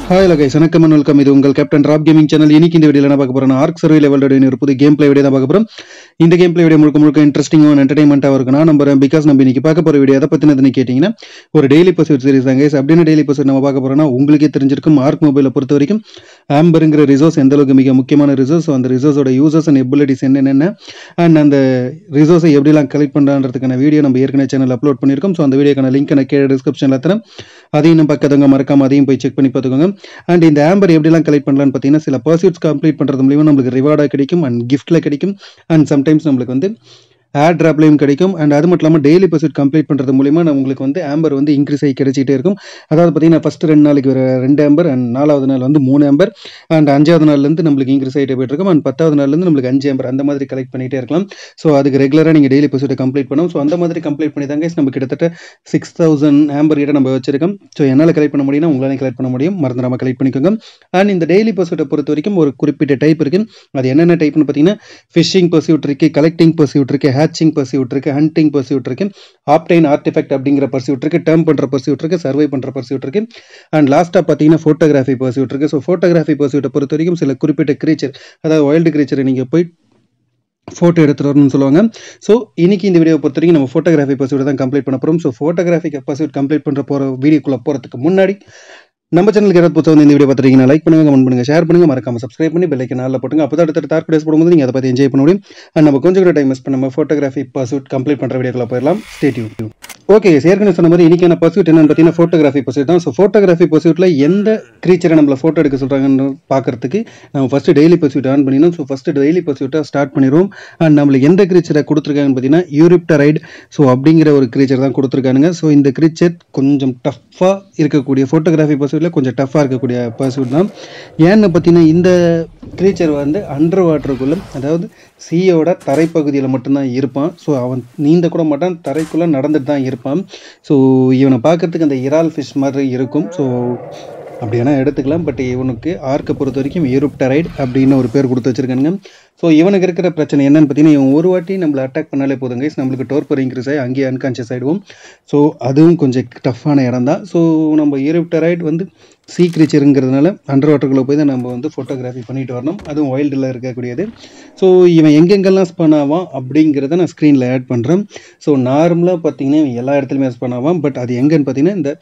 hi லகைஸ் வணக்கம் and welcome இது உங்கள் கேப்டன் ராப் கேமிங் சேனல் இன்னைக்கு இந்த வீடியோல என்ன பார்க்க போறோம் ஆர்க் சர்வே லெவலோட ஒரு புது கேம் பிளே வீடியோ தான் பார்க்க போறோம் இந்த கேம் பிளே வீடியோ முழுக்க முழுக்க இன்ட்ரெஸ்டிங்காக என்டர்டைன்மெண்ட்டாக இருக்கும் நான் நம்புறேன் பிகாஸ் நம்ம இன்னைக்கு பார்க்க போற வீடியோ எதை பத்தினதுன்னு கேட்டீங்கன்னா ஒரு டெய்லி பர்சூட் சீரிஸ் தான் கைஸ் அப்படின்னு டெய்லி பர்சூட் நம்ம பார்க்க போறோம்னா உங்களுக்கே தெரிஞ்சிருக்கும் ஆர்க் மொபைலை பொறுத்த வரைக்கும் ஆம்பருங்கிற ரிசோர்ஸ் எந்த அளவுக்கு மிக முக்கியமான ரிசோர்ஸ் அந்த ரிசோர்ஸோட யூசர்ஸ் அண்ட் எபிலிட்டிஸ் என்னென்ன அண்ட் அந்த ரிசோர்ஸை எப்படிலாம் கலெக்ட் பண்ணுறான்றதுக்கான வீடியோ நம்ம ஏற்கனவே சேனல் அப்லோட் பண்ணியிருக்கோம் ஸோ அந்த வீடியோக்கான லிங்க் நான் கீழே டிஸ்கிரிப்ஷனில் தரேன் அதையும் நம்ம பக்கத்தவங்க மறக்காம அதையும் போய் செக் பண்ணி பார்த்துக்கோங்க அண்ட் இந்த ஆம்பர் எப்படிலாம் கலெக்ட் பண்ணலாம்னு பார்த்தீங்கன்னா சில பர்சூட்ஸ் கம்ப்ளீட் பண்ணுறது மூலியமா நம்மளுக்கு ரிவார்டாக கிடைக்கும் அண்ட் கிஃப்ட்டில் கிடைக்கும் அண்ட் சம்டைம்ஸ் நம்மளுக்கு வந்து ஆட் ட்ராப்லையும் கிடைக்கும் அண்ட் அது மட்டும் இல்லாமல் டெய்லி பர்சூட் கம்ப்ளீட் பண்ணுறது மூலிமா நம்ம உங்களுக்கு வந்து ஆம்பர் வந்து இன்க்ரீஸ் ஆகி கிடைச்சிட்டே இருக்கும் அதாவது பார்த்தீங்கன்னா ஃபஸ்ட்டு ரெண்டு நாளைக்கு ஒரு ரெண்டு ஆம்பர் அண்ட் நாலாவது நாள் வந்து மூணு ஆம்பர் அண்ட் அஞ்சாவது நாள்லேருந்து நம்மளுக்கு இன்க்ரீஸ் ஆகிட்டே போயிட்டு இருக்கும் அண்ட் பத்தாவது நாள்லேருந்து நம்மளுக்கு அஞ்சு ஆம்பர் அந்த மாதிரி கலெக்ட் பண்ணிகிட்டே இருக்கலாம் ஸோ அதுக்கு ரெகுலராக நீங்கள் டெய்லி பர்சூட்டை கம்ப்ளீட் பண்ணணும் ஸோ அந்த மாதிரி கம்ப்ளீட் பண்ணி தாங்க நம்ம கிட்டத்தட்ட சிக்ஸ் தௌசண்ட் ஆம்பர் கிட்ட நம்ம வச்சிருக்கோம் ஸோ என்னால் கலெக்ட் பண்ண முடியும்னா உங்களாலையும் கலெக்ட் பண்ண முடியும் மறந்துடாமல் கலெக்ட் பண்ணிக்கோங்க அண்ட் இந்த டெய்லி பர்சூட்டை பொறுத்த வரைக்கும் ஒரு குறிப்பிட்ட டைப் இருக்கு அது என்னென்ன டைப்னு பார்த்தீங்கன்னா ஃபிஷிங் பர்சியூட் இருக்கு கலெக்டிங் பர்சியூட் இருக்கு ஹேச்சிங் பர்சியூட் இருக்கு ஹண்டிங் பர்சியூட் இருக்கு ஆப்டைன் ஆர்டிஃபெக்ட் அப்படிங்கிற பர்சியூட் இருக்கு டேர்ம் பண்ணுற பர்சியூட் இருக்கு சர்வை பண்ணுற பர்சியூட் இருக்கு அண்ட் லாஸ்ட்டாக பார்த்தீங்கன்னா ஃபோட்டோகிராஃபி பர்சியூட் இருக்கு ஸோ ஃபோட்டோகிராஃபி பர்சியூட்டை பொறுத்த வரைக்கும் சில குறிப்பிட்ட கிரீச்சர் அதாவது வைல்டு கிரீச்சரை நீங்கள் போய் ஃபோட்டோ எடுத்துகிட்டு வரணும்னு சொல்லுவாங்க ஸோ இன்னைக்கு இந்த வீடியோ பொறுத்த வரைக்கும் நம்ம ஃபோட்டோகிராஃபி பர்சூட் தான் கம்ப்ளீட் பண்ண போகிறோம் ஸோ ஃபோட்டோகிராஃபி பர்சூட் கம்ப்ளீட் பண்ணுற போகிற வீடியோக்குள்ளே போகிறதுக்கு முன்னாடி நம்ம சேனலுக்கு யாராவது புத்தகம் வந்து இந்த வீடியோ பார்த்துருக்கீங்க லைக் பண்ணுங்க கமெண்ட் பண்ணுங்க ஷேர் பண்ணுங்க மறக்காம சப்ஸ்கிரைப் பண்ணி பெல்லைக்கு நாளில் போட்டுங்க அப்போ தான் அடுத்த டார்க் டேஸ் போடும்போது நீங்கள் அதை பற்றி என்ஜாய் பண்ண முடியும் அண்ட் நம்ம கொஞ்சம் கூட டைம் மிஸ் பண்ண நம்ம ஃபோட்டோகிராஃபி பர்சூட் கம்ப்ளீட் பண்ணுற வீடியோக்குள்ள போயிடலாம் ஸ்டேட்யூ ஓகே ஏற்கனவே சொன்ன மாதிரி இன்னைக்கான பர்சூட் என்னன்னு பார்த்தீங்கன்னா ஃபோட்டோகிராஃபி பர்சூட் தான் ஸோ ஃபோட்டோகிராஃபி பர்சூட்டில் எந்த க்ரீச்சரை நம்மளை ஃபோட்டோ எடுக்க சொல்கிறாங்கன்னு பார்க்கறதுக்கு நம்ம ஃபஸ்ட்டு டெய்லி பர்சூட் ஆன் பண்ணிடணும் ஸோ ஃபஸ்ட்டு டெய்லி பர்சூட்டை ஸ்டார்ட் பண்ணிடுவோம் அண்ட் நம்மளுக்கு எந்த க்ரீச்சரை கொடுத்துருக்காங்கன்னு பார்த்தீங்கன்னா யூரிப்டரைட் ஸோ அப்படிங்கிற ஒரு க்ரீச்சர் தான் கொடுத்துருக்கானுங்க ஸோ இந்த க்ரீச்சர் கொஞ்சம் டஃப்பாக இருக்கக்கூடிய ஃபோட்டோகிராஃபி பர்சூட்டில் கொஞ்சம் டஃப்பாக இருக்கக்கூடிய பர்சூட் தான் ஏன்னு பார்த்தீங்கன்னா இந்த க்ரீச்சர் வந்து அண்டர் வாட்டருக்குள்ள அதாவது சீயோட தரைப்பகுதியில் மட்டும்தான் இருப்பான் ஸோ அவன் நீந்த கூட மாட்டான் தரைக்குள்ளே நடந்துட்டு தான் இருப்பான் ஸோ இவனை பார்க்கறதுக்கு அந்த இறால் ஃபிஷ் மாதிரி இருக்கும் ஸோ அப்படி வேணால் எடுத்துக்கலாம் பட் இவனுக்கு ஆர்க்கை பொறுத்த வரைக்கும் யூரோப்டரைட் அப்படின்னு ஒரு பேர் கொடுத்து வச்சிருக்கானுங்க ஸோ இவனுக்கு இருக்கிற பிரச்சனை என்னன்னு பார்த்தீங்கன்னா இவன் ஒரு வாட்டி நம்மளை அட்டாக் பண்ணாலே போதும் கைஸ் நம்மளுக்கு டோர்பர் இன்க்ரீஸ் ஆகி அங்கேயே அன்கான்ஷியஸ் ஆகிடுவோம் ஸோ அதுவும் கொஞ்சம் டஃப்பான இடம் தான் ஸோ நம்ம யூரோப்டரைட் வந்து சீ கிரீச்சருங்கிறதுனால அண்டர் வாட்டருக்குள்ளே போய் தான் நம்ம வந்து ஃபோட்டோகிராஃபி பண்ணிட்டு வரணும் அதுவும் வைல்டில் இருக்கக்கூடியது ஸோ இவன் எங்கெங்கெல்லாம் ஸ்பன் ஆவான் அப்படிங்கிறத நான் ஸ்க்ரீனில் ஆட் பண்ணுறேன் ஸோ நார்மலாக பார்த்தீங்கன்னா இவன் எல்லா இடத்துலையுமே ஸ்பன் ஆவான் பட் அது எங்கன்னு பார்த்தீங்கன்னா இந்த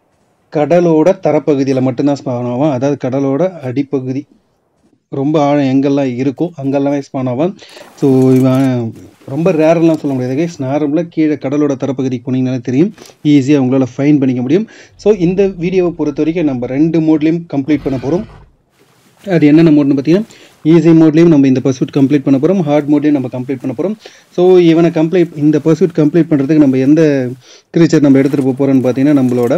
கடலோட தரப்பகுதியில் மட்டும்தான் ஸ்பான் ஆவான் அதாவது கடலோட அடிப்பகுதி ரொம்ப ஆழம் எங்கெல்லாம் இருக்கோ அங்கெல்லாமே ஸ்பான் ஆவான் ஸோ இவன் ரொம்ப ரேரெல்லாம் சொல்ல முடியாது கைஸ் நார்மலாக கீழே கடலோட தரப்பகுதிக்கு போனீங்கனாலே தெரியும் ஈஸியாக உங்களால் ஃபைன் பண்ணிக்க முடியும் ஸோ இந்த வீடியோவை பொறுத்த வரைக்கும் நம்ம ரெண்டு மோட்லேயும் கம்ப்ளீட் பண்ண போகிறோம் அது என்னென்ன மோட்னு பார்த்தீங்கன்னா ஈஸி மோட்லேயும் நம்ம இந்த பர்சூட் கம்ப்ளீட் பண்ண போகிறோம் ஹார்ட் மோட்லேயும் நம்ம கம்ப்ளீட் பண்ண போகிறோம் ஸோ இவனை கம்ப்ளீட் இந்த பர்சூட் கம்ப்ளீட் பண்ணுறதுக்கு நம்ம எந்த கிரீச்சர் நம்ம எடுத்துகிட்டு போக போகிறோம்னு பார்த்தீங்கன்னா நம்மளோட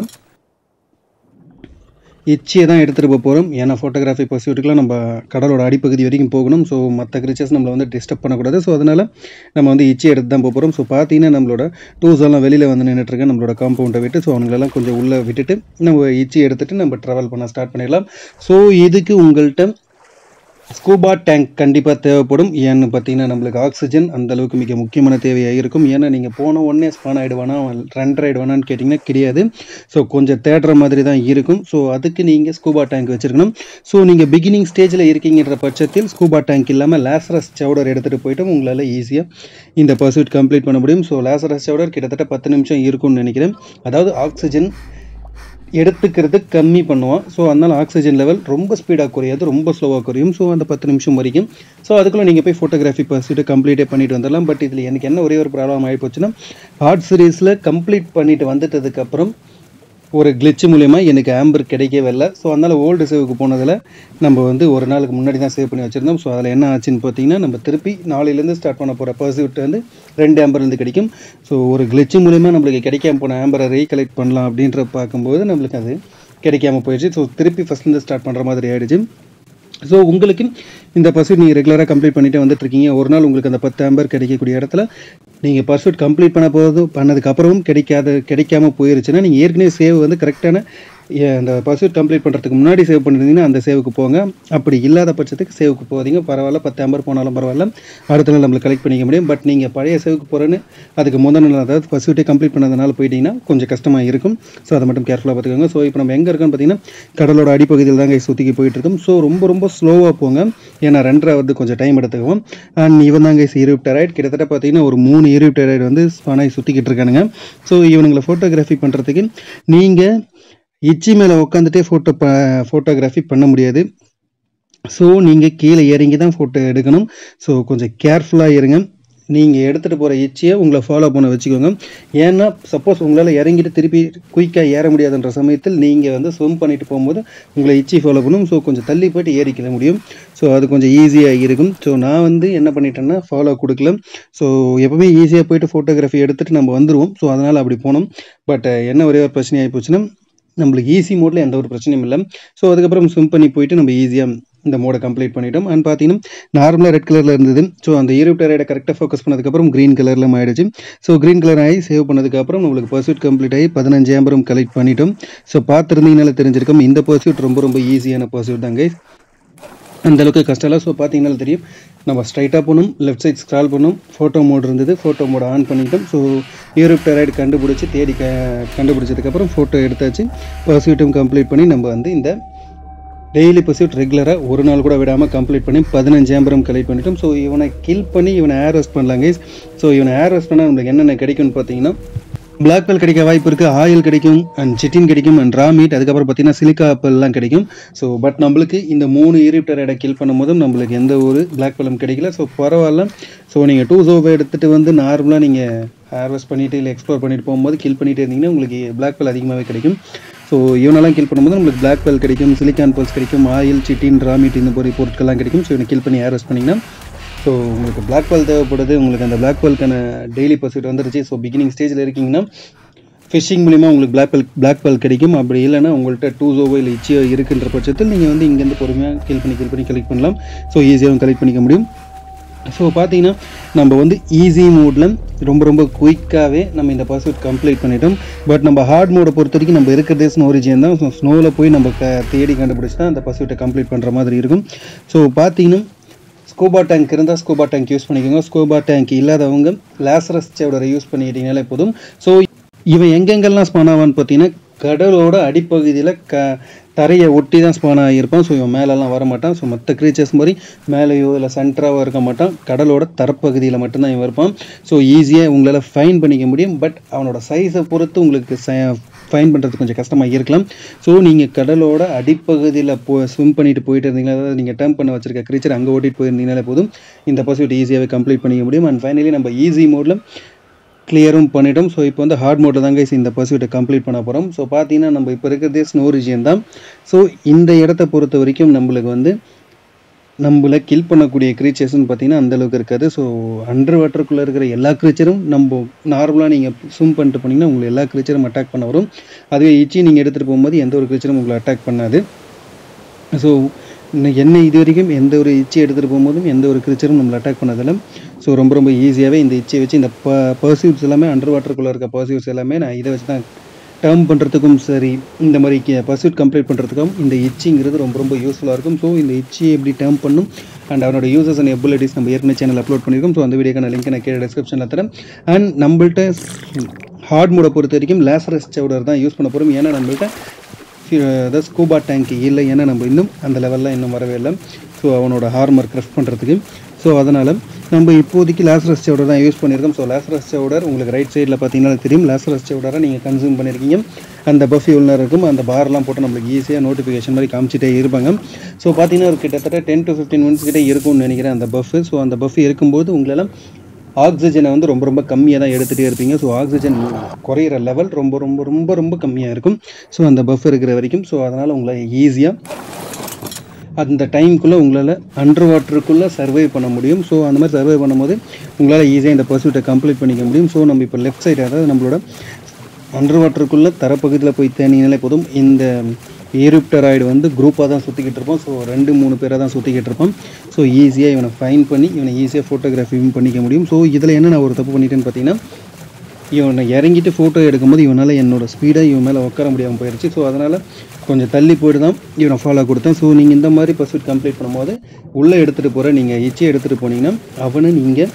இச்சியை தான் எடுத்துகிட்டு போக போகிறோம் ஏன்னா ஃபோட்டோகிராஃபி பர்சியூட்டுக்குலாம் நம்ம கடலோட அடிப்பகுதி வரைக்கும் போகணும் ஸோ மற்ற கிரீச்சர்ஸ் நம்மளை வந்து டிஸ்டர்ப் பண்ணக்கூடாது ஸோ அதனால் நம்ம வந்து இச்சி எடுத்து தான் போக போகிறோம் ஸோ பார்த்தீங்கன்னா நம்மளோட டூஸ் எல்லாம் வெளியில் வந்து நின்றுட்டுருக்கேன் நம்மளோட காம்பவுண்டை விட்டு ஸோ அவங்களெல்லாம் கொஞ்சம் உள்ளே விட்டுட்டு நம்ம இச்சி எடுத்துகிட்டு நம்ம ட்ராவல் பண்ண ஸ்டார்ட் பண்ணிடலாம் ஸோ இதுக்கு உங்கள்கிட்ட ஸ்கூபா டேங்க் கண்டிப்பாக தேவைப்படும் ஏன்னு பார்த்தீங்கன்னா நம்மளுக்கு ஆக்சிஜன் அந்த அளவுக்கு மிக முக்கியமான தேவையாக இருக்கும் ஏன்னா நீங்கள் போன உடனே ஸ்பான் ஆகிடுவானா ரன் ஆகிடுவானான்னு கேட்டிங்கன்னா கிடையாது ஸோ கொஞ்சம் தேடுற மாதிரி தான் இருக்கும் ஸோ அதுக்கு நீங்கள் ஸ்கூபா டேங்க் வச்சுருக்கணும் ஸோ நீங்கள் பிகினிங் ஸ்டேஜில் இருக்கீங்கிற பட்சத்தில் ஸ்கூபா டேங்க் இல்லாமல் லேசரஸ் சவுடர் எடுத்துகிட்டு போயிட்டு உங்களால் ஈஸியாக இந்த பர்சூட் கம்ப்ளீட் பண்ண முடியும் ஸோ லேசரஸ் சவுடர் கிட்டத்தட்ட பத்து நிமிஷம் இருக்கும்னு நினைக்கிறேன் அதாவது ஆக்சிஜன் எடுத்துக்கிறது கம்மி பண்ணுவான் ஸோ அதனால் ஆக்சிஜன் லெவல் ரொம்ப ஸ்பீடாக குறையாது ரொம்ப ஸ்லோவாக குறையும் ஸோ அந்த பத்து நிமிஷம் வரைக்கும் ஸோ அதுக்குள்ளே நீங்கள் போய் ஃபோட்டோகிராஃபி பர்சிட்டு கம்ப்ளீட்டே பண்ணிட்டு வந்துடலாம் பட் இதில் எனக்கு என்ன ஒரே ஒரு ப்ராப்ளம் ஆகி போச்சுன்னா ஹார்ட் சீரீஸில் கம்ப்ளீட் பண்ணிட்டு வந்துட்டதுக்கப்புறம் ஒரு கிளிச்சு மூலயமா எனக்கு ஆம்பர் கிடைக்கவே இல்லை ஸோ அதனால் ஓல்டு சேவுக்கு போனதில் நம்ம வந்து ஒரு நாளுக்கு முன்னாடி தான் சேவ் பண்ணி வச்சுருந்தோம் ஸோ அதில் என்ன ஆச்சுன்னு பார்த்தீங்கன்னா நம்ம திருப்பி நாளையிலேருந்து ஸ்டார்ட் பண்ண போகிற பர்சியூட் வந்து ரெண்டு ஆம்பர்லேருந்து கிடைக்கும் ஸோ ஒரு கிளிச்சு மூலயமா நம்மளுக்கு கிடைக்காம போன ஆம்பரை ரீகலெக்ட் பண்ணலாம் அப்படின்ற பார்க்கும்போது நம்மளுக்கு அது கிடைக்காம போயிடுச்சு ஸோ திருப்பி ஃபஸ்ட்லேருந்து ஸ்டார்ட் பண்ணுற மாதிரி ஆயிடுச்சு ஸோ உங்களுக்கு இந்த பர்சூட் நீங்கள் ரெகுலராக கம்ப்ளீட் பண்ணிட்டு வந்துட்டு இருக்கீங்க ஒரு நாள் உங்களுக்கு அந்த பத்து ஆம்பர் கிடைக்கக்கூடிய இடத்துல நீங்கள் பர்சூட் கம்ப்ளீட் பண்ண போதும் பண்ணதுக்கு அப்புறமும் கிடைக்காத கிடைக்காம போயிருச்சுன்னா நீங்கள் ஏற்கனவே சேவ் வந்து கரெக்டான ஏ- அந்த பர்சூட் கம்ப்ளீட் பண்ணுறதுக்கு முன்னாடி சேவ் பண்ணியிருந்தீங்கன்னா அந்த சேவுக்கு போங்க அப்படி இல்லாத பட்சத்துக்கு சேவுக்கு போகாதீங்க பரவாயில்ல பத்து ஆம்பர் போனாலும் பரவாயில்ல அடுத்த நாள் நம்மளுக்கு கலெக்ட் பண்ணிக்க முடியும் பட் நீங்கள் பழைய சேவுக்கு போகிறேன்னு அதுக்கு முதல் நாள் அதாவது பர்சூட்டே கம்ப்ளீட் பண்ணதுனால போயிட்டீங்கன்னா கொஞ்சம் கஷ்டமாக இருக்கும் ஸோ அதை மட்டும் கேர்ஃபுல்லாக பார்த்துக்கோங்க ஸோ இப்போ நம்ம எங்கே இருக்கோம்னு பார்த்தீங்கன்னா கடலோட அடிப்பகுதியில் தாங்க சுற்றிக்கி போயிட்டு இருக்கோம் ஸோ ரொம்ப ரொம்ப ஸ்லோவாக போங்க ஏன்னா ரெண்டரை வந்து கொஞ்சம் டைம் எடுத்துக்குவோம் அண்ட் இவன் தாங்க இருப்டராய்ட் கிட்டத்தட்ட பார்த்தீங்கன்னா ஒரு மூணு இருப்டராய்டு வந்து ஸ்பானாகி சுற்றிக்கிட்டு இருக்கானுங்க ஸோ இவனுங்களை ஃபோட்டோகிராஃபி பண்ணுறதுக்கு நீங்கள் இச்சி மேலே உட்காந்துட்டே ஃபோட்டோ ப ஃபோட்டோகிராஃபி பண்ண முடியாது ஸோ நீங்கள் கீழே இறங்கி தான் ஃபோட்டோ எடுக்கணும் ஸோ கொஞ்சம் கேர்ஃபுல்லாக இருங்க நீங்கள் எடுத்துகிட்டு போகிற இச்சியை உங்களை ஃபாலோ பண்ண வச்சுக்கோங்க ஏன்னா சப்போஸ் உங்களால் இறங்கிட்டு திருப்பி குயிக்காக ஏற முடியாதுன்ற சமயத்தில் நீங்கள் வந்து ஸ்விம் பண்ணிட்டு போகும்போது உங்களை இச்சி ஃபாலோ பண்ணும் ஸோ கொஞ்சம் தள்ளி போயிட்டு ஏறிக்கிற முடியும் ஸோ அது கொஞ்சம் ஈஸியாக இருக்கும் ஸோ நான் வந்து என்ன பண்ணிட்டேன்னா ஃபாலோ கொடுக்கல ஸோ எப்பவுமே ஈஸியாக போயிட்டு ஃபோட்டோகிராஃபி எடுத்துகிட்டு நம்ம வந்துடுவோம் ஸோ அதனால் அப்படி போனோம் பட் என்ன ஒரே ஒரு பிரச்சனை ஆகி போச்சுன்னா நம்மளுக்கு ஈஸி மோடில் எந்த ஒரு பிரச்சனையும் இல்லை ஸோ அதுக்கப்புறம் ஸ்விம் பண்ணி போயிட்டு நம்ம ஈஸியாக இந்த மோடை கம்ப்ளீட் பண்ணிட்டோம் அண்ட் பார்த்தீங்கன்னா நார்மலாக ரெட் கலரில் இருந்தது ஸோ அந்த இருபட்டாரைட கரெக்டாக ஃபோக்கஸ் பண்ணதுக்கப்புறம் க்ரீன் கலரில் ஆயிடுச்சு ஸோ க்ரீன் கலர் ஆகி சேவ் பண்ணதுக்கப்புறம் நம்மளுக்கு பர்சூட் கம்ப்ளீட் ஆகி பதினஞ்சு ஆம்பரும் கலெக்ட் பண்ணிட்டோம் ஸோ பார்த்துருந்தீங்கனால தெரிஞ்சிருக்கும் இந்த பர்சூட் ரொம்ப ரொம்ப ஈஸியான பர்சூட் தான் guys அந்த அளவுக்கு கஷ்டம் இல்லை ஸோ பார்த்தீங்கனாலும் தெரியும் நம்ம ஸ்ட்ரைட்டாக போகணும் லெஃப்ட் சைட் ஸ்க்ரால் பண்ணோம் ஃபோட்டோ மோட் இருந்தது ஃபோட்டோ மோட் ஆன் பண்ணிட்டோம் ஸோ யூரோப்டரைடு கண்டுபிடிச்சி தேடி க கண்டுபிடிச்சதுக்கப்புறம் ஃபோட்டோ எடுத்தாச்சு பர்சியூட்டும் கம்ப்ளீட் பண்ணி நம்ம வந்து இந்த டெய்லி பர்சியூட் ரெகுலராக ஒரு நாள் கூட விடாமல் கம்ப்ளீட் பண்ணி பதினஞ்சு ஆம்பரம் கலெக்ட் பண்ணிட்டோம் ஸோ இவனை கில் பண்ணி இவனை ஏர் ரெஸ்ட் பண்ணலாம் கைஸ் ஸோ இவனை ஏர் ரெஸ்ட் பண்ணால் நம்மளுக்கு என்னென்ன கிடைக்கும்னு பார்த்தீங்கன்னா பிளாக் பெல் கிடைக்க வாய்ப்பு இருக்குது ஆயில் கிடைக்கும் அண்ட் சிட்டின் கிடைக்கும் அண்ட் ரா மீட் அதுக்கப்புறம் பார்த்தீங்கன்னா சிலிக்கா ஆப்பிள்லாம் கிடைக்கும் ஸோ பட் நம்மளுக்கு இந்த மூணு ஈரிப்டரைடை கில் பண்ணும்போதும் நம்மளுக்கு எந்த ஒரு பிளாக் பெல்லும் கிடைக்கல ஸோ பரவாயில்ல ஸோ நீங்கள் டூ ஜோவை எடுத்துகிட்டு வந்து நார்மலாக நீங்கள் ஹார்வெஸ்ட் பண்ணிவிட்டு இல்லை எக்ஸ்ப்ளோர் பண்ணிட்டு போகும்போது கில் பண்ணிட்டு இருந்தீங்கன்னா உங்களுக்கு பிளாக் பெல் அதிகமாகவே கிடைக்கும் ஸோ இவனெல்லாம் கில் பண்ணும்போது நம்மளுக்கு பிளாக் பெல் கிடைக்கும் சிலிக்கான் பல்ஸ் கிடைக்கும் ஆயில் சிட்டின் ராமிட் இந்த மாதிரி பொருட்கள்லாம் கிடைக்கும் ஸோ இவனை கில் பண்ணி ஹார்வெஸ்ட் பண்ணிங்கன்னா ஸோ உங்களுக்கு பிளாக் பெல் தேவைப்படுது உங்களுக்கு அந்த பிளாக் பெல்க்கான டெய்லி பர்சூட் வந்துருச்சு ஸோ பிகினிங் ஸ்டேஜில் இருக்கீங்கன்னா ஃபிஷிங் மூலிமா உங்களுக்கு பிளாக் பெல் பிளாக் பெல் கிடைக்கும் அப்படி இல்லைன்னா உங்கள்கிட்ட டூ ஜோவோ இல்லை இச்சியோ இருக்குன்ற பட்சத்தில் நீங்கள் வந்து இங்கேருந்து பொறுமையாக கில் பண்ணி கில் பண்ணி கலெக்ட் பண்ணலாம் ஸோ ஈஸியாகவும் கலெக்ட் பண்ணிக்க முடியும் ஸோ பார்த்தீங்கன்னா நம்ம வந்து ஈஸி மோடில் ரொம்ப ரொம்ப குயிக்காகவே நம்ம இந்த பர்சூட் கம்ப்ளீட் பண்ணிட்டோம் பட் நம்ம ஹார்ட் மோடை பொறுத்த வரைக்கும் நம்ம இருக்கிறதே ஸ்னோ ரீஜன் தான் ஸோ ஸ்னோவில் போய் நம்ம க தேடி கண்டுபிடிச்சி தான் அந்த பர்சூட்டை கம்ப்ளீட் பண்ணுற மாதிரி இருக்கும் ஸோ பார்த்தீங்கன்னா ஸ்கூபா டேங்க் இருந்தால் ஸ்கூபா டேங்க் யூஸ் பண்ணிக்கோங்க ஸ்கூபா டேங்க் இல்லாதவங்க லேசரஸ் சேவடரை யூஸ் பண்ணிக்கிட்டீங்கனாலே போதும் ஸோ இவன் எங்கெங்கெல்லாம் ஸ்பான் ஆவான்னு பார்த்தீங்கன்னா கடலோட அடிப்பகுதியில் க தரையை ஒட்டி தான் ஸ்பான் ஆகியிருப்பான் ஸோ இவன் மேலெல்லாம் வர மாட்டான் ஸோ மற்ற க்ரீச்சர்ஸ் மாதிரி மேலேயோ இல்லை சென்டராகவோ இருக்க மாட்டான் கடலோட தரப்பகுதியில் மட்டும்தான் இவன் இருப்பான் ஸோ ஈஸியாக உங்களால் ஃபைன் பண்ணிக்க முடியும் பட் அவனோட சைஸை பொறுத்து உங்களுக்கு ஃபைன் பண்ணுறது கொஞ்சம் கஷ்டமாக இருக்கலாம் ஸோ நீங்கள் கடலோட அடிப்பகுதியில் போ ஸ்விம் பண்ணிட்டு போயிட்டு இருந்தீங்களா அதாவது நீங்கள் டேர்ம் பண்ண வச்சிருக்க க்ரீச்சர் அங்கே ஓட்டிட்டு போயிருந்தீங்கனாலே போதும் இந்த பர்சூட் ஈஸியாகவே கம்ப்ளீட் பண்ணிக்க முடியும் அண்ட் ஃபைனலி நம்ம ஈஸி மோடில் கிளியரும் பண்ணிட்டோம் ஸோ இப்போ வந்து ஹார்ட் மோட்டில் தான் கைஸ் இந்த பர்சூட்டை கம்ப்ளீட் பண்ண போகிறோம் ஸோ பார்த்தீங்கன்னா நம்ம இப்போ இருக்கிறதே ஸ்னோ ரீஜியன் தான் ஸோ இந்த இடத்த பொறுத்த வரைக்கும் நம்மளுக்கு வந்து நம்மளை கில் பண்ணக்கூடிய க்ரீச்சர்ஸ்னு பார்த்தீங்கன்னா அந்த அளவுக்கு இருக்காது ஸோ அண்டர் வாட்டருக்குள்ளே இருக்கிற எல்லா க்ரீச்சரும் நம்ம நார்மலாக நீங்கள் ஸ்விம் பண்ணிட்டு போனீங்கன்னா உங்களை எல்லா க்ரீச்சரும் அட்டாக் பண்ண வரும் அதுவே இச்சி நீங்கள் எடுத்துகிட்டு போகும்போது எந்த ஒரு க்ரீச்சரும் உங்களை அட்டாக் பண்ணாது ஸோ என்ன இது வரைக்கும் எந்த ஒரு இச்சி எடுத்துகிட்டு போகும்போதும் எந்த ஒரு கிரிச்சரும் நம்மளை அட்டாக் பண்ணதில்லை ஸோ ரொம்ப ரொம்ப ஈஸியாகவே இந்த இச்சியை வச்சு இந்த ப பர்சியூட்ஸ் எல்லாமே அண்டர் வாட்டருக்குள்ளே இருக்க பர்சியூட்ஸ் எல்லாமே நான் இதை வச்சு தான் டேர்ம் பண்ணுறதுக்கும் சரி இந்த மாதிரி பர்சூட் கம்ப்ளீட் பண்ணுறதுக்கும் இந்த இச்சிங்கிறது ரொம்ப ரொம்ப யூஸ்ஃபுல்லாக இருக்கும் ஸோ இந்த இச்சியை எப்படி டேர்ம் பண்ணும் அண்ட் அவனோட யூசர்ஸ் அண்ட் எபிலிட்டிஸ் நம்ம ஏற்கனவே சேனல் அப்லோட் பண்ணியிருக்கோம் ஸோ அந்த வீடியோக்கான லிங்க் நான் கீழே டிஸ்கிரிப்ஷனில் தரேன் அண்ட் நம்மள்ட்ட ஹார்ட் மோடை பொறுத்த வரைக்கும் லேசரஸ் சவுடர் தான் யூஸ் பண்ண போகிறோம் ஏன்னா நம்மள்ட்ட அதாவது ஸ்கூபா டேங்க் இல்லை ஏன்னா நம்ம இன்னும் அந்த லெவலில் இன்னும் வரவே இல்லை ஸோ அவனோட ஹார்மர் க்ரஷ் பண்ணுறதுக்கு ஸோ அதனால் நம்ம இப்போதைக்கு லேசரஸ் சவுடர் தான் யூஸ் பண்ணியிருக்கோம் ஸோ லேசரஸ் சவுடர் உங்களுக்கு ரைட் சைடில் பார்த்தீங்கன்னா தெரியும் லேசரஸ் சவுடரை நீங்கள் கன்சியூம் பண்ணியிருக்கீங்க அந்த பஃப் எவ்வளோ இருக்கும் அந்த பார்லாம் போட்டு நம்மளுக்கு ஈஸியாக நோட்டிஃபிகேஷன் மாதிரி காமிச்சிட்டே இருப்பாங்க ஸோ பார்த்தீங்கன்னா ஒரு கிட்டத்தட்ட டென் டு ஃபிஃப்டீன் மினிட்ஸ் கிட்டே இருக்கும்னு நினைக்கிறேன் அந்த பஃப் ஸோ அந்த பஃப் இருக்கும்போது உங்களால் ஆக்சிஜனை வந்து ரொம்ப ரொம்ப கம்மியாக தான் எடுத்துகிட்டே இருப்பீங்க ஸோ ஆக்சிஜன் குறையிற லெவல் ரொம்ப ரொம்ப ரொம்ப ரொம்ப கம்மியாக இருக்கும் ஸோ அந்த பஃப் இருக்கிற வரைக்கும் ஸோ அதனால் உங்களை ஈஸியாக அந்த டைம்குள்ளே உங்களால் அண்டர் வாட்டருக்குள்ளே சர்வை பண்ண முடியும் ஸோ அந்த மாதிரி சர்வை பண்ணும்போது உங்களால் ஈஸியாக இந்த பர்சூட்டை கம்ப்ளீட் பண்ணிக்க முடியும் ஸோ நம்ம இப்போ லெஃப்ட் சைடு அதாவது நம்மளோட அண்டர் வாட்டருக்குள்ளே தரப்பகுதியில் போய் தேனினாலே போதும் இந்த ஏரிப்டராய்டு வந்து குரூப்பாக தான் சுற்றிக்கிட்டு இருப்போம் ஸோ ரெண்டு மூணு பேராக தான் சுற்றிக்கிட்டு இருப்போம் ஸோ ஈஸியாக இவனை ஃபைன் பண்ணி இவனை ஈஸியாக ஃபோட்டோகிராஃபியும் பண்ணிக்க முடியும் ஸோ இதில் என்ன நான் ஒரு தப்பு பண்ணிட்டேன்னு பார்த்தீங்கன்னா இவனை இறங்கிட்டு ஃபோட்டோ எடுக்கும்போது இவனால் என்னோட ஸ்பீடாக இவன் மேலே உட்கார முடியாமல் போயிடுச்சு ஸோ அதனால் கொஞ்சம் தள்ளி போய்ட்டு தான் இவனை ஃபாலோ கொடுத்தேன் ஸோ நீங்கள் இந்த மாதிரி பர்சூட் கம்ப்ளீட் பண்ணும்போது உள்ளே எடுத்துகிட்டு போகிற நீங்கள் இச்சி எடுத்துகிட்டு போனீங்கன்னா அவனை நீங்கள்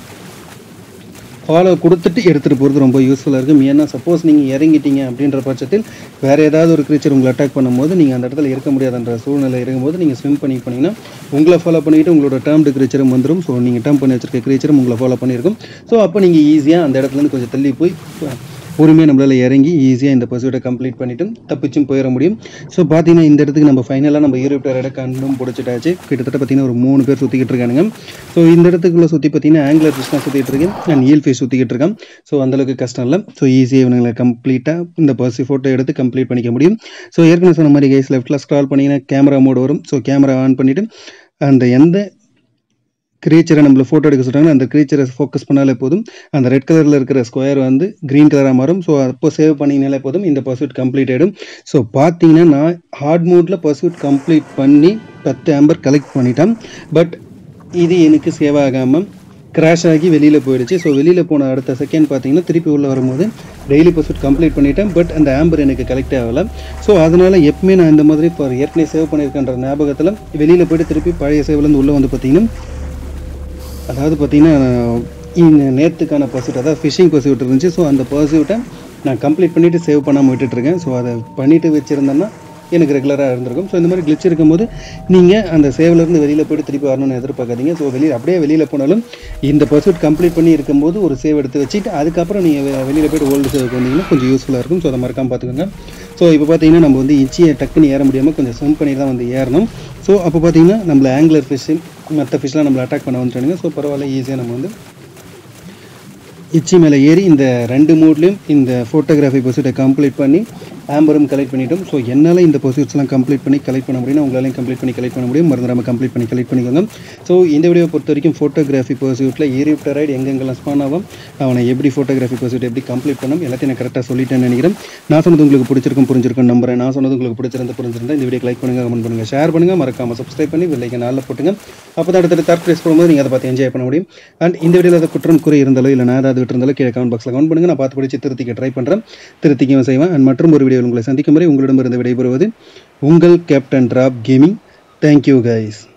ஃபாலோ கொடுத்துட்டு எடுத்துகிட்டு போகிறது ரொம்ப யூஸ்ஃபுல்லாக இருக்கும் ஏன்னா சப்போஸ் நீங்கள் இறங்கிட்டீங்க அப்படின்ற பட்சத்தில் வேறு ஏதாவது ஒரு creature உங்களை அட்டாக் பண்ணும்போது நீங்கள் அந்த இடத்துல இருக்க முடியாதுன்ற சூழ்நிலை இருக்கும்போது நீங்கள் ஸ்விம் பண்ணி போனீங்கன்னா உங்களை ஃபாலோ பண்ணிக்கிட்டு உங்களோட டேர்ம்டு creatureம் வந்துடும் ஸோ நீங்கள் டேர்ம் பண்ணி வச்சிருக்க creatureம் உங்களை ஃபாலோ பண்ணியிருக்கும் ஸோ அப்போ நீங்கள் ஈஸியாக அந்த இடத்துலேருந்து கொஞ்சம் தள்ளி போய் பொறுமையாக நம்மளால் இறங்கி ஈஸியாக இந்த பர்சூட்டை கம்ப்ளீட் பண்ணிவிட்டு தப்பிச்சும் போயிட முடியும் ஸோ பார்த்தீங்கன்னா இந்த இடத்துக்கு நம்ம ஃபைனலாக நம்ம ஈரோப்டர் இடம் கண்டும் பிடிச்சிட்டாச்சு கிட்டத்தட்ட பார்த்தீங்கன்னா ஒரு மூணு பேர் சுற்றிக்கிட்டு இருக்கானுங்க ஸோ இந்த இடத்துக்குள்ளே சுற்றி பார்த்தீங்கன்னா ஆங்குலர் ஃபிஷ் தான் சுற்றிட்டு இருக்கேன் நான் ஈல் ஃபிஷ் சுற்றிக்கிட்டு இருக்கேன் ஸோ அந்தளவுக்கு கஷ்டம் இல்லை ஸோ ஈஸியாக இவங்களை கம்ப்ளீட்டாக இந்த பர்சி ஃபோட்டோ எடுத்து கம்ப்ளீட் பண்ணிக்க முடியும் ஸோ ஏற்கனவே சொன்ன மாதிரி கைஸ் லெஃப்ட்டில் ஸ்க்ரால் பண்ணிங்கன்னா கேமரா மோட் வரும் ஸோ கேமரா ஆன் பண்ணிவிட்டு அந்த எந்த கிரீச்சரை நம்மள ஃபோட்டோ எடுக்க சொல்கிறாங்க அந்த கிரீச்சரை ஃபோக்கஸ் பண்ணாலே போதும் அந்த ரெட் கலரில் இருக்கிற ஸ்கொயர் வந்து க்ரீன் கலராக மாறும் ஸோ அப்போ சேவ் பண்ணிங்கனாலே போதும் இந்த பர்சூட் கம்ப்ளீட் ஆகிடும் ஸோ பார்த்தீங்கன்னா நான் ஹார்ட் மோடில் பர்சூட் கம்ப்ளீட் பண்ணி பத்து ஆம்பர் கலெக்ட் பண்ணிட்டேன் பட் இது எனக்கு சேவ் ஆகாமல் கிராஷ் ஆகி வெளியில் போயிடுச்சு ஸோ வெளியில் போன அடுத்த செகண்ட் பார்த்தீங்கன்னா திருப்பி உள்ளே வரும்போது டெய்லி பர்சூட் கம்ப்ளீட் பண்ணிட்டேன் பட் அந்த ஆம்பர் எனக்கு கலெக்ட் ஆகலை ஸோ அதனால் எப்பவுமே நான் இந்த மாதிரி இப்போ ஏற்கனவே சேவ் பண்ணியிருக்கேன்ற ஞாபகத்தில் வெளியில் போயிட்டு திருப்பி பழைய சேவ்லேருந்து உள்ளே வந்து பார்த்தீங்கன்னா அதாவது பார்த்தீங்கன்னா இந்த நேற்றுக்கான பர்சூட் அதாவது ஃபிஷிங் பர்சூட் இருந்துச்சு ஸோ அந்த பர்சூட்டை நான் கம்ப்ளீட் பண்ணிவிட்டு சேவ் பண்ணாமல் விட்டுட்ருக்கேன் ஸோ அதை பண்ணிவிட்டு வச்சுருந்தேன்னா எனக்கு ரெகுலராக இருந்திருக்கும் ஸோ இந்த மாதிரி கிளிச் இருக்கும்போது நீங்கள் அந்த சேவ்லேருந்து வெளியில் போய்ட்டு திருப்பி வரணும்னு எதிர்பார்க்காதீங்க ஸோ வெளியில் அப்படியே வெளியில் போனாலும் இந்த பர்சூட் கம்ப்ளீட் பண்ணி இருக்கும்போது ஒரு சேவ் எடுத்து வச்சுட்டு அதுக்கப்புறம் நீங்கள் வெளியில் போய்ட்டு ஓல்டு சேவுக்கு வந்தீங்கன்னா கொஞ்சம் யூஸ்ஃபுல்லாக இருக்கும் ஸோ அதை மறக்காம பார்த்துக்கோங்க ஸோ இப்போ பார்த்தீங்கன்னா நம்ம வந்து இச்சியை டக்குன்னு ஏற முடியாமல் கொஞ்சம் ஸ்விம் பண்ணி தான் வந்து ஏறணும் ஸோ அப்போ பார்த்தீங்கன்னா நம்மள ஆங்குலர் ஃபிஷ்ஷு மற்ற ஃபிஷ்லாம் நம்மளை அட்டாக் பண்ண வந்துட்டானுங்க ஸோ பரவாயில்ல ஈஸியாக நம்ம வந்து இச்சி மேலே ஏறி இந்த ரெண்டு மூட்லேயும் இந்த ஃபோட்டோகிராஃபி பர்சூட்டை கம்ப்ளீட் பண்ணி ஆம்பரும் கலெக்ட் பண்ணிட்டோம் ஸோ என்னால் இந்த பர்சூட்ஸ்லாம் கம்ப்ளீட் பண்ணி கலெக்ட் பண்ண முடியும் உங்களாலையும் கம்ப்ளீட் பண்ணி கலெக்ட் பண்ண முடியும் மறந்துடாமல் கம்ப்ளீட் பண்ணி கலெக்ட் பண்ணிக்கோங்க ஸோ இந்த வீடியோ பொறுத்த வரைக்கும் ஃபோட்டோகிராஃபி பர்சூட்டில் ஈரிப்டரைடு எங்கெங்கெல்லாம் ஸ்பான் ஆகும் அவனை எப்படி ஃபோட்டோகிராஃபி பர்சூட் எப்படி கம்ப்ளீட் பண்ணும் எல்லாத்தையும் நான் கரெக்டாக சொல்லிட்டேன்னு நினைக்கிறேன் நான் சொன்னது உங்களுக்கு பிடிச்சிருக்கும் புரிஞ்சிருக்கும் நம்புறேன் நான் சொன்னது உங்களுக்கு பிடிச்சிருந்த புரிஞ்சிருந்தா இந்த வீடியோ லைக் பண்ணுங்கள் கமெண்ட் பண்ணுங்கள் ஷேர் பண்ணுங்கள் மறக்காமல் சப்ஸ்கிரைப் பண்ணி வெள்ளைக்கு நாளில் போட்டுங்க அப்போ தான் அடுத்தடுத்து தேர்ட் ப்ரைஸ் போடும்போது நீங்கள் அதை பார்த்து என்ஜாய் பண்ண முடியும் அண்ட் இந்த வீடியோவில் ஏதாவது குற்றம் குறை இருந்தாலோ இல்லை நான் ஏதாவது விட்டுருந்தாலோ கீழே கமெண்ட் பாக்ஸில் கமெண்ட் பண்ணுங்கள் நான் பார்த்து படித்து திருத்திக்க ட்ரை பண்ணுறேன் திருத்திக்கவும் செய்வேன் அண்ட் மற்றும் ஒரு வீடியோவில் உங்களை சந்திக்கும் வரை உங்களிடமிருந்து விடைபெறுவது உங்கள் captain drop gaming thank you guys